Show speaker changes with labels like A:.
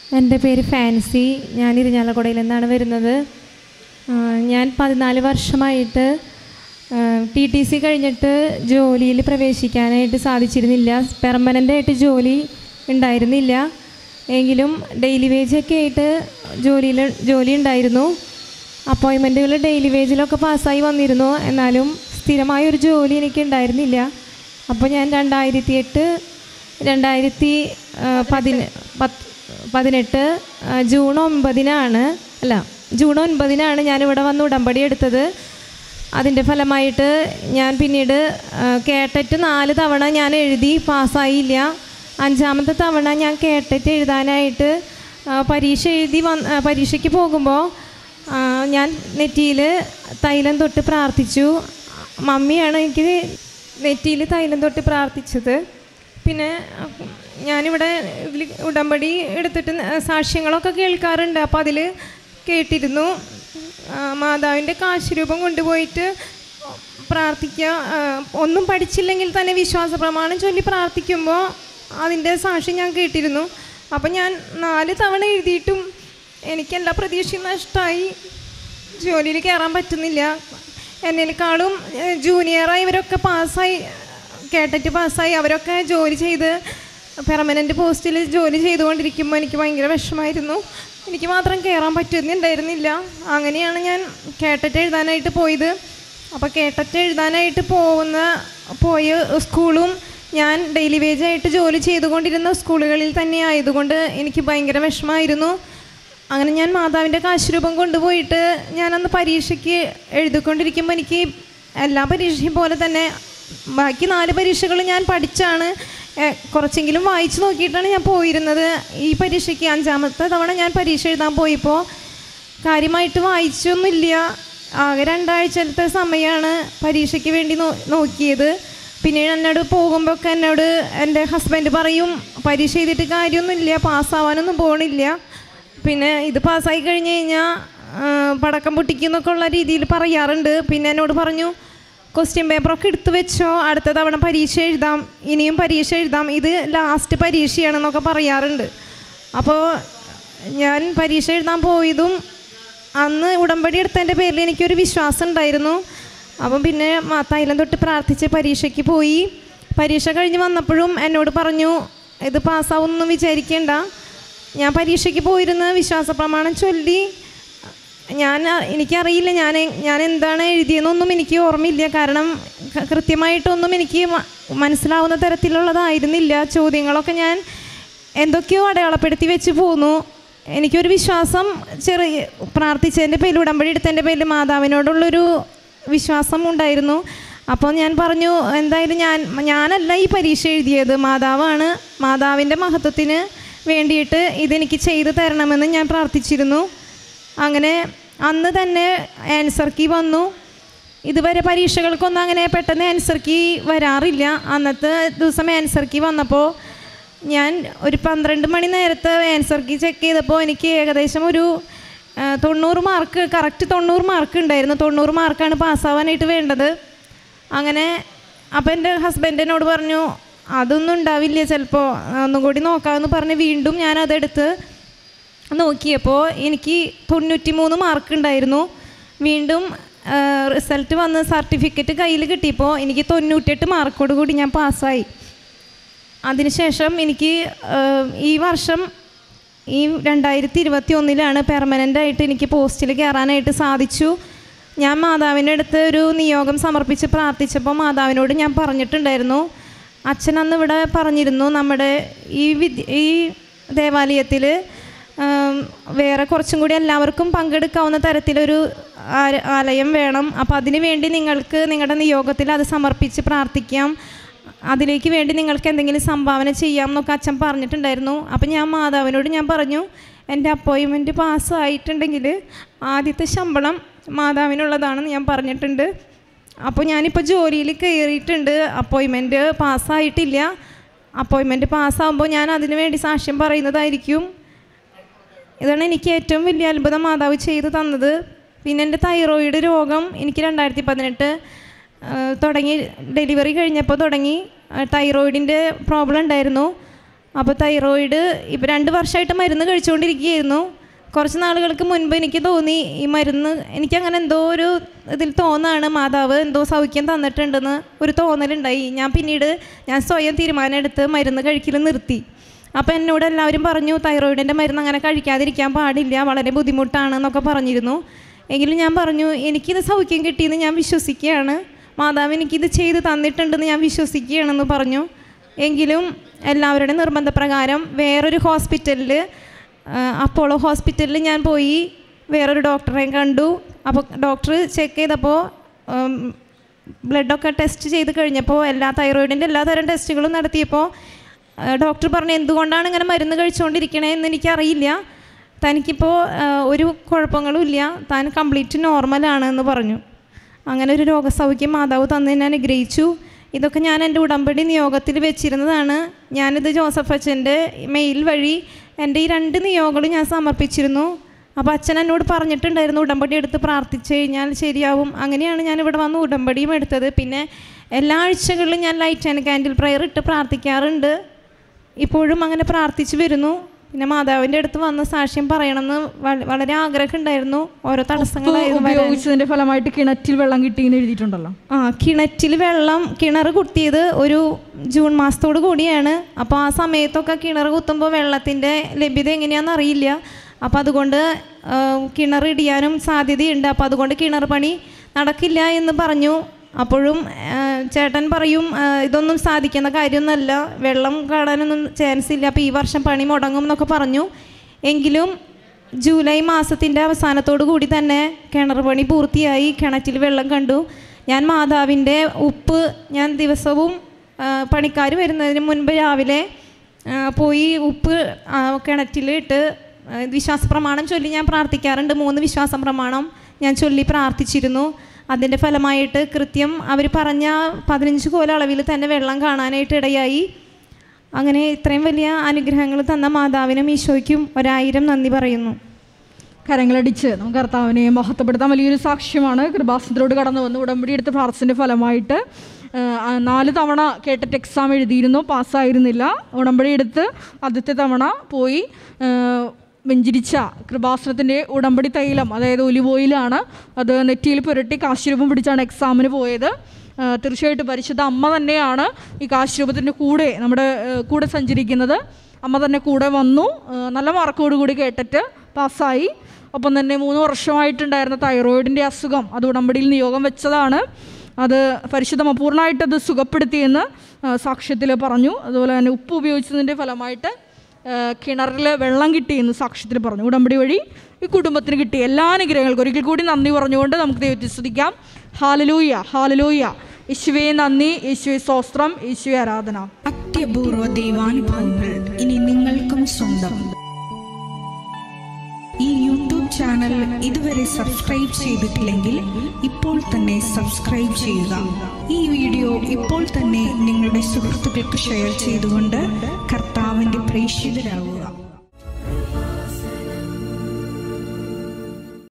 A: എൻ്റെ പേര് ഫാൻസി ഞാൻ ഇരിഞ്ഞാലക്കുടയിൽ നിന്നാണ് വരുന്നത് ആ, ഞാൻ പതിനാല് വർഷമായിട്ട് ടി ടി സി കഴിഞ്ഞിട്ട് ജോലിയിൽ പ്രവേശിക്കാനായിട്ട് സാധിച്ചിരുന്നില്ല പെർമനൻ്റ് ആയിട്ട് ജോലി ഉണ്ടായിരുന്നില്ല എങ്കിലും ഡെയിലി വേജൊക്കെ ആയിട്ട് ജോലിയിൽ ജോലി ഉണ്ടായിരുന്നു അപ്പോയിൻമെൻറ്റുകൾ ഡെയിലി വേജിലൊക്കെ പാസ്സായി വന്നിരുന്നു എന്നാലും സ്ഥിരമായ ഒരു ജോലി എനിക്ക് ഉണ്ടായിരുന്നില്ല അപ്പോൾ ഞാൻ രണ്ടായിരത്തി എട്ട് രണ്ടായിരത്തി ആ, പതിന പത്ത് പതിനെട്ട് ആ, ജൂൺ ഒമ്പതിനാണ് അല്ല ജൂൺ ഒൻപതിനാണ് ഞാനിവിടെ വന്ന് ഉടമ്പടി എടുത്തത് അതിൻ്റെ ഫലമായിട്ട് ഞാൻ പിന്നീട് ആ, കേട്ടറ്റ് നാല് തവണ ഞാൻ എഴുതി പാസ്സായില്ല അഞ്ചാമത്തെ തവണ ഞാൻ കേട്ടറ്റ് എഴുതാനായിട്ട് ആ, പരീക്ഷ എഴുതി വന്ന് ആ, പരീക്ഷയ്ക്ക് പോകുമ്പോൾ ആ, ഞാൻ നെറ്റിയിൽ തൈലം തൊട്ട് പ്രാർത്ഥിച്ചു മമ്മിയാണ് എനിക്ക് നെറ്റിയിൽ തൈലം തൊട്ട് പ്രാർത്ഥിച്ചത് പിന്നെ അഹ്, ഞാനിവിടെ ഇതിൽ ഉടമ്പടി എടുത്തിട്ട് ന- സാക്ഷ്യങ്ങളൊക്കെ കേൾക്കാറുണ്ട് അപ്പോൾ അതിൽ കേട്ടിരുന്നു ആ, മാതാവിൻ്റെ കാശുരൂപം കൊണ്ടുപോയിട്ട് പ്രാർത്ഥിക്കുക ആ, ഒന്നും പഠിച്ചില്ലെങ്കിൽ തന്നെ വിശ്വാസ പ്രമാണം ചൊല്ലി പ്രാർത്ഥിക്കുമ്പോൾ അതിൻ്റെ സാക്ഷി ഞാൻ കേട്ടിരുന്നു അപ്പം ഞാൻ നാല് തവണ എഴുതിയിട്ടും എനിക്കെല്ലാ പ്രതീക്ഷയും നഷ്ടമായി ജോലിയിൽ കയറാൻ പറ്റുന്നില്ല എന്നേക്കാളും ജൂനിയറായി ഇവരൊക്കെ പാസ്സായി കേട്ടിട്ട് പാസ്സായി അവരൊക്കെ ജോലി ചെയ്ത് പെർമനൻ്റ് പോസ്റ്റിൽ ജോലി ചെയ്തുകൊണ്ടിരിക്കുമ്പോൾ എനിക്ക് ഭയങ്കര വിഷമായിരുന്നു എനിക്ക് മാത്രം കയറാൻ പറ്റുന്നുണ്ടായിരുന്നില്ല അങ്ങനെയാണ് ഞാൻ കേട്ടിട്ട് എഴുതാനായിട്ട് പോയത് അപ്പോൾ കേട്ടിട്ട് എഴുതാനായിട്ട് പോകുന്ന പോയ സ്കൂളും ഞാൻ ഡെയിലി വേജായിട്ട് ജോലി ചെയ്തുകൊണ്ടിരുന്ന സ്കൂളുകളിൽ തന്നെ ആയതുകൊണ്ട് എനിക്ക് ഭയങ്കര വിഷമമായിരുന്നു അങ്ങനെ ഞാൻ മാതാവിൻ്റെ കാശുരൂപം കൊണ്ടുപോയിട്ട് ഞാനന്ന് പരീക്ഷയ്ക്ക് എഴുതിക്കൊണ്ടിരിക്കുമ്പോൾ എനിക്ക് എല്ലാ പരീക്ഷയും പോലെ തന്നെ ബാക്കി നാല് പരീക്ഷകൾ ഞാൻ പഠിച്ചാണ് ഏഹ്, കുറച്ചെങ്കിലും വായിച്ചു നോക്കിയിട്ടാണ് ഞാൻ പോയിരുന്നത് ഈ പരീക്ഷയ്ക്ക് അഞ്ചാമത്തെ തവണ ഞാൻ പരീക്ഷ എഴുതാൻ പോയപ്പോൾ കാര്യമായിട്ട് വായിച്ചൊന്നുമില്ല ആകെ രണ്ടാഴ്ചത്തെ സമയമാണ് പരീക്ഷയ്ക്ക് വേണ്ടി നോ നോക്കിയത് പിന്നീട് എന്നോട് പോകുമ്പോൾ ഒക്കെ എന്നോട് എൻ്റെ ഹസ്ബൻഡ് പറയും പരീക്ഷ ചെയ്തിട്ട് കാര്യമൊന്നുമില്ല പാസ്സാവാനൊന്നും പോകണില്ല പിന്നെ ഇത് പാസ്സായി കഴിഞ്ഞ് കഴിഞ്ഞാൽ പടക്കം പൊട്ടിക്കുന്നൊക്കെ ഉള്ള രീതിയിൽ പറയാറുണ്ട് പിന്നെ എന്നോട് പറഞ്ഞു ക്വസ്റ്റ്യൻ പേപ്പറൊക്കെ എടുത്തു വെച്ചോ അടുത്ത തവണ പരീക്ഷ എഴുതാം ഇനിയും പരീക്ഷ എഴുതാം ഇത് ലാസ്റ്റ് പരീക്ഷയാണെന്നൊക്കെ പറയാറുണ്ട് അപ്പോൾ ഞാൻ പരീക്ഷ എഴുതാൻ പോയതും അന്ന് ഉടമ്പടി എടുത്തതിൻ്റെ പേരിൽ എനിക്കൊരു വിശ്വാസം ഉണ്ടായിരുന്നു അപ്പം പിന്നെ മാ- തൈലം തൊട്ട് പ്രാർത്ഥിച്ച് പരീക്ഷയ്ക്ക് പോയി പരീക്ഷ കഴിഞ്ഞ് വന്നപ്പോഴും എന്നോട് പറഞ്ഞു ഇത് പാസ്സാവുമെന്നൊന്നും വിചാരിക്കേണ്ട ഞാൻ പരീക്ഷയ്ക്ക് പോയിരുന്ന് വിശ്വാസ പ്രമാണം ചൊല്ലി ഞാൻ അ- എനിക്കറിയില്ല ഞാൻ എ- ഞാൻ എന്താണ് എഴുതിയെന്നൊന്നും എനിക്ക് ഓർമ്മയില്ല കാരണം ക- കൃത്യമായിട്ടൊന്നും എനിക്ക് മ- മനസ്സിലാവുന്ന തരത്തിലുള്ളതായിരുന്നില്ല ചോദ്യങ്ങളൊക്കെ ഞാൻ എന്തൊക്കെയോ അടയാളപ്പെടുത്തി വെച്ച് പോന്നു എനിക്കൊരു വിശ്വാസം ചെറിയ പ്രാർത്ഥിച്ചതിൻ്റെ പേരിൽ ഉടമ്പടി എടുത്തതിൻ്റെ പേരിൽ മാതാവിനോടുള്ളൊരു വിശ്വാസം ഉണ്ടായിരുന്നു അപ്പോൾ ഞാൻ പറഞ്ഞു എന്തായാലും ഞാൻ ഞാനല്ല ഈ പരീക്ഷ എഴുതിയത് മാതാവാണ് മാതാവിൻ്റെ മഹത്വത്തിന് വേണ്ടിയിട്ട് ഇതെനിക്ക് ചെയ്തു തരണമെന്ന് ഞാൻ പ്രാർത്ഥിച്ചിരുന്നു അങ്ങനെ അന്ന് തന്നെ ആൻസർ കീ വന്നു ഇതുവരെ പരീക്ഷകൾക്കൊന്നും അങ്ങനെ പെട്ടെന്ന് ആൻസർ കീ വരാറില്ല അന്നത്തെ ദിവസം ആൻസർ കീ വന്നപ്പോൾ ഞാൻ ഒരു പന്ത്രണ്ട് മണി നേരത്തെ ആൻസർ കീ ചെക്ക് ചെയ്തപ്പോൾ എനിക്ക് ഏകദേശം ഒരു ആ, തൊണ്ണൂറ് മാർക്ക് കറക്റ്റ് തൊണ്ണൂറ് മാർക്ക് ഉണ്ടായിരുന്നു തൊണ്ണൂറ് മാർക്കാണ് പാസ്സാവാനായിട്ട് വേണ്ടത് അങ്ങനെ അപ്പം എൻ്റെ ഹസ്ബൻഡ് എന്നോട് പറഞ്ഞു അതൊന്നും ഉണ്ടാവില്ല ചിലപ്പോൾ ഒന്നും കൂടി നോക്കാമെന്ന് പറഞ്ഞ് വീണ്ടും ഞാൻ അതെടുത്ത് നോക്കിയപ്പോൾ എനിക്ക് തൊണ്ണൂറ്റി മൂന്ന് മാർക്ക് ഉണ്ടായിരുന്നു വീണ്ടും റിസൾട്ട് വന്ന് സർട്ടിഫിക്കറ്റ് കയ്യിൽ കിട്ടിയപ്പോൾ എനിക്ക് തൊണ്ണൂറ്റെട്ട് മാർക്കോട് കൂടി ഞാൻ പാസ്സായി അതിനുശേഷം എനിക്ക് ആ, ഈ വർഷം ഈ രണ്ടായിരത്തി ഇരുപത്തി ഒന്നിലാണ് പെർമനൻ്റ് ആയിട്ട് എനിക്ക് പോസ്റ്റിൽ കയറാനായിട്ട് സാധിച്ചു ഞാൻ മാതാവിൻ്റെ അടുത്ത് ഒരു നിയോഗം സമർപ്പിച്ച് പ്രാർത്ഥിച്ചപ്പോൾ മാതാവിനോട് ഞാൻ പറഞ്ഞിട്ടുണ്ടായിരുന്നു അച്ഛൻ അന്ന് ഇവിടെ പറഞ്ഞിരുന്നു നമ്മുടെ ഈ വിദ്യ ഈ ദേവാലയത്തിൽ വേറെ കുറച്ചും കൂടി എല്ലാവർക്കും പങ്കെടുക്കാവുന്ന തരത്തിലൊരു ആ- ആലയം വേണം അപ്പോൾ അതിനു വേണ്ടി നിങ്ങൾക്ക് നിങ്ങളുടെ നിയോഗത്തിൽ അത് സമർപ്പിച്ച് പ്രാർത്ഥിക്കാം അതിലേക്ക് വേണ്ടി നിങ്ങൾക്ക് എന്തെങ്കിലും സംഭാവന ചെയ്യാം എന്നൊക്കെ അച്ഛൻ പറഞ്ഞിട്ടുണ്ടായിരുന്നു അപ്പം ഞാൻ മാതാവിനോട് ഞാൻ പറഞ്ഞു എൻ്റെ അപ്പോയിൻമെൻറ്റ് പാസ്സായിട്ടുണ്ടെങ്കിൽ ആദ്യത്തെ ശമ്പളം മാതാവിനുള്ളതാണെന്ന് ഞാൻ പറഞ്ഞിട്ടുണ്ട് അപ്പോൾ ഞാനിപ്പോൾ ജോലിയിൽ കയറിയിട്ടുണ്ട് അപ്പോയിൻമെൻറ്റ് പാസ്സായിട്ടില്ല അപ്പോയിൻമെൻറ്റ് പാസ്സാകുമ്പോൾ ഞാൻ അതിനു വേണ്ടി സാക്ഷ്യം പറയുന്നതായിരിക്കും ഇതാണ് എനിക്ക് ഏറ്റവും വലിയ അത്ഭുതം മാതാവ് ചെയ്തു തന്നത് പിന്നെ എൻ്റെ തൈറോയിഡ് രോഗം എനിക്ക് രണ്ടായിരത്തി പതിനെട്ട് തുടങ്ങി ഡെലിവറി കഴിഞ്ഞപ്പോൾ തുടങ്ങി തൈറോയിഡിൻ്റെ പ്രോബ്ലം ഉണ്ടായിരുന്നു അപ്പോൾ തൈറോയിഡ് ഇപ്പോൾ രണ്ട് വർഷമായിട്ട് മരുന്ന് കഴിച്ചുകൊണ്ടിരിക്കുകയായിരുന്നു കുറച്ച് നാളുകൾക്ക് മുൻപ് എനിക്ക് തോന്നി ഈ മരുന്ന് എനിക്കങ്ങനെ എന്തോ ഒരു ഇതിൽ തോന്നാണ് മാതാവ് എന്തോ സൗഖ്യം തന്നിട്ടുണ്ടെന്ന് ഒരു തോന്നലുണ്ടായി ഞാൻ പിന്നീട് ഞാൻ സ്വയം തീരുമാനം എടുത്ത് മരുന്ന് കഴിക്കൽ നിർത്തി അപ്പോൾ എന്നോട് എല്ലാവരും പറഞ്ഞു തൈറോയിഡിൻ്റെ മരുന്ന് അങ്ങനെ കഴിക്കാതിരിക്കാൻ പാടില്ല വളരെ ബുദ്ധിമുട്ടാണ് എന്നൊക്കെ പറഞ്ഞിരുന്നു എങ്കിലും ഞാൻ പറഞ്ഞു എനിക്കിത് സൗഖ്യം കിട്ടിയെന്ന് ഞാൻ വിശ്വസിക്കുകയാണ് മാതാവ് എനിക്കിത് ചെയ്ത് തന്നിട്ടുണ്ടെന്ന് ഞാൻ വിശ്വസിക്കുകയാണെന്ന് പറഞ്ഞു എങ്കിലും എല്ലാവരുടെയും നിർബന്ധപ്രകാരം വേറൊരു ഹോസ്പിറ്റലിൽ അപ്പോളോ ഹോസ്പിറ്റലിൽ ഞാൻ പോയി വേറൊരു ഡോക്ടറെ കണ്ടു അപ്പോൾ ഡോക്ടർ ചെക്ക് ചെയ്തപ്പോൾ ബ്ലഡൊക്കെ ടെസ്റ്റ് ചെയ്ത് കഴിഞ്ഞപ്പോൾ എല്ലാ തൈറോയിഡിൻ്റെ എല്ലാ തരം ടെസ്റ്റുകളും നടത്തിയപ്പോൾ ഡോക്ടർ പറഞ്ഞു എന്തുകൊണ്ടാണ് ഇങ്ങനെ മരുന്ന് കഴിച്ചുകൊണ്ടിരിക്കണേ എന്ന് എനിക്കറിയില്ല തനിക്കിപ്പോൾ ഒരു കുഴപ്പങ്ങളും ഇല്ല താൻ കംപ്ലീറ്റ് നോർമലാണ് എന്ന് പറഞ്ഞു അങ്ങനെ ഒരു രോഗസൗഖ്യം മാതാവ് തന്നതിനെ അനുഗ്രഹിച്ചു ഇതൊക്കെ ഞാൻ എൻ്റെ ഉടമ്പടി നിയോഗത്തിൽ വെച്ചിരുന്നതാണ് ഞാനിത് ജോസഫ് അച്ഛൻ്റെ മെയിൽ വഴി എൻ്റെ ഈ രണ്ട് നിയോഗങ്ങളും ഞാൻ സമർപ്പിച്ചിരുന്നു അപ്പോൾ അച്ഛൻ എന്നോട് പറഞ്ഞിട്ടുണ്ടായിരുന്നു ഉടമ്പടി എടുത്ത് പ്രാർത്ഥിച്ചു കഴിഞ്ഞാൽ ശരിയാവും അങ്ങനെയാണ് ഞാൻ ഇവിടെ വന്ന് ഉടമ്പടിയും എടുത്തത് പിന്നെ എല്ലാ ആഴ്ചകളിലും ഞാൻ ലൈറ്റ് ആൻഡ് കാൻഡിൽ പ്രയർ ഇട്ട് പ്രാർത്ഥിക്കാറുണ്ട് ഇപ്പോഴും അങ്ങനെ പ്രാർത്ഥിച്ചു വരുന്നു പിന്നെ മാതാവിൻ്റെ അടുത്ത് വന്ന് സാക്ഷ്യം പറയണമെന്ന് വ- വളരെ ആഗ്രഹം ഉണ്ടായിരുന്നു ഓരോ തടസ്സങ്ങളായിരുന്നു വരാൻ.
B: ഉപയോഗിച്ചതിന്റെ ഫലമായിട്ട് കിണറ്റിൽ വെള്ളം കിട്ടിയെന്ന് എഴുതിയിട്ടുണ്ടല്ലോ
A: ആ കിണറ്റിൽ വെള്ളം കിണർ കുത്തിയത് ഒരു ജൂൺ മാസത്തോട് കൂടിയാണ് അപ്പോൾ ആ സമയത്തൊക്കെ കിണർ കുത്തുമ്പോൾ വെള്ളത്തിൻ്റെ ലഭ്യത എങ്ങനെയാണെന്ന് അറിയില്ല അപ്പോൾ അതുകൊണ്ട് ആ, കിണർ ഇടിയാനും സാധ്യതയുണ്ട് അപ്പോൾ അതുകൊണ്ട് കിണർ പണി നടക്കില്ല എന്ന് പറഞ്ഞു അപ്പോഴും ആ, ചേട്ടൻ പറയും ആ, ഇതൊന്നും സാധിക്കുന്ന കാര്യമൊന്നുമല്ല വെള്ളം കാണാനൊന്നും ചാൻസ് ഇല്ല അപ്പോൾ ഈ വർഷം പണി മുടങ്ങും എന്നൊക്കെ പറഞ്ഞു എങ്കിലും ജൂലൈ മാസത്തിൻ്റെ അവസാനത്തോടു കൂടി തന്നെ കിണർ പണി പൂർത്തിയായി കിണറ്റിൽ വെള്ളം കണ്ടു ഞാൻ മാതാവിൻ്റെ ഉപ്പ് ഞാൻ ദിവസവും പണിക്കാർ വരുന്നതിന് മുൻപ് രാവിലെ ആ, പോയി ഉപ്പ് ആ, കിണറ്റിലിട്ട് ആ, വിശ്വാസ പ്രമാണം ചൊല്ലി ഞാൻ പ്രാർത്ഥിക്കാറുണ്ട് മൂന്ന് വിശ്വാസ പ്രമാണം ഞാൻ ചൊല്ലി പ്രാർത്ഥിച്ചിരുന്നു അതിൻ്റെ ഫലമായിട്ട് കൃത്യം അവർ പറഞ്ഞ പതിനഞ്ച് കോല അളവിൽ തന്നെ വെള്ളം കാണാനായിട്ട് ഇടയായി അങ്ങനെ ഇത്രയും വലിയ അനുഗ്രഹങ്ങൾ തന്ന മാതാവിനും ഈശോയ്ക്കും ഒരായിരം നന്ദി പറയുന്നു
B: കരങ്ങളടിച്ച് നമുക്ക് കർത്താവിനെ മഹത്വപ്പെടുത്താൻ വലിയൊരു സാക്ഷ്യമാണ് കൃപാസനത്തിലോട് കടന്നു വന്ന് ഉടമ്പടി എടുത്ത പ്രാർത്ഥനയുടെ ഫലമായിട്ട് ആ, ആ, നാല് തവണ കേട്ടിട്ട് എക്സാം എഴുതിയിരുന്നു പാസ്സായിരുന്നില്ല ഉടമ്പടി എടുത്ത് ആദ്യത്തെ തവണ പോയി ആ, വെഞ്ചിരിച്ച കൃപാസനത്തിൻ്റെ ഉടമ്പടി തൈലം അതായത് ഒലിവ് ഓയിലാണ് അത് നെറ്റിയിൽ പുരട്ടി കാശുരൂപം പിടിച്ചാണ് എക്സാമിന് പോയത് ആ, തീർച്ചയായിട്ടും പരിശുദ്ധ അമ്മ തന്നെയാണ് ഈ കാശുരൂപത്തിൻ്റെ കൂടെ നമ്മുടെ ആ, കൂടെ സഞ്ചരിക്കുന്നത് അമ്മ തന്നെ കൂടെ വന്നു ആ, നല്ല മാർക്കോടുകൂടി കേട്ടിട്ട് പാസ്സായി ഒപ്പം തന്നെ മൂന്ന് വർഷമായിട്ടുണ്ടായിരുന്ന തൈറോയിഡിൻ്റെ അസുഖം അത് ഉടമ്പടിയിൽ നിയോഗം വെച്ചതാണ് അത് പരിശുദ്ധമ പൂർണ്ണമായിട്ടത് സുഖപ്പെടുത്തിയെന്ന് സാക്ഷ്യത്തിൽ പറഞ്ഞു അതുപോലെ തന്നെ ഉപ്പ് ഉപയോഗിച്ചതിൻ്റെ ഫലമായിട്ട് കിണറിൽ വെള്ളം കിട്ടിയെന്ന് സാക്ഷ്യത്തിൽ പറഞ്ഞു ഉടമ്പടി വഴി ഈ കുടുംബത്തിന് കിട്ടിയ എല്ലാ അനുഗ്രഹങ്ങൾക്കും ഒരിക്കൽ കൂടി നന്ദി പറഞ്ഞുകൊണ്ട് നമുക്ക് ദൈവത്തെ സ്തുതിക്കാം ഹാലലൂയ ഹാലലൂയ യേശുവേ നന്ദി യേശുവേ സ്തോത്രം യേശുവേ ആരാധന
C: അത്യപൂർവ ദൈവാനുഭവങ്ങൾ ഇനി നിങ്ങൾക്കും സ്വന്തം ഈ യൂട്യൂബ് ചാനൽ ഇതുവരെ സബ്സ്ക്രൈബ് ചെയ്തിട്ടില്ലെങ്കിൽ ഇപ്പോൾ തന്നെ സബ്സ്ക്രൈബ് ചെയ്യുക ഈ വീഡിയോ ഇപ്പോൾ തന്നെ നിങ്ങളുടെ സുഹൃത്തുക്കൾക്ക് ഷെയർ ചെയ്തുകൊണ്ട് കർത്താവിൻ്റെ പ്രേക്ഷിതരാകുക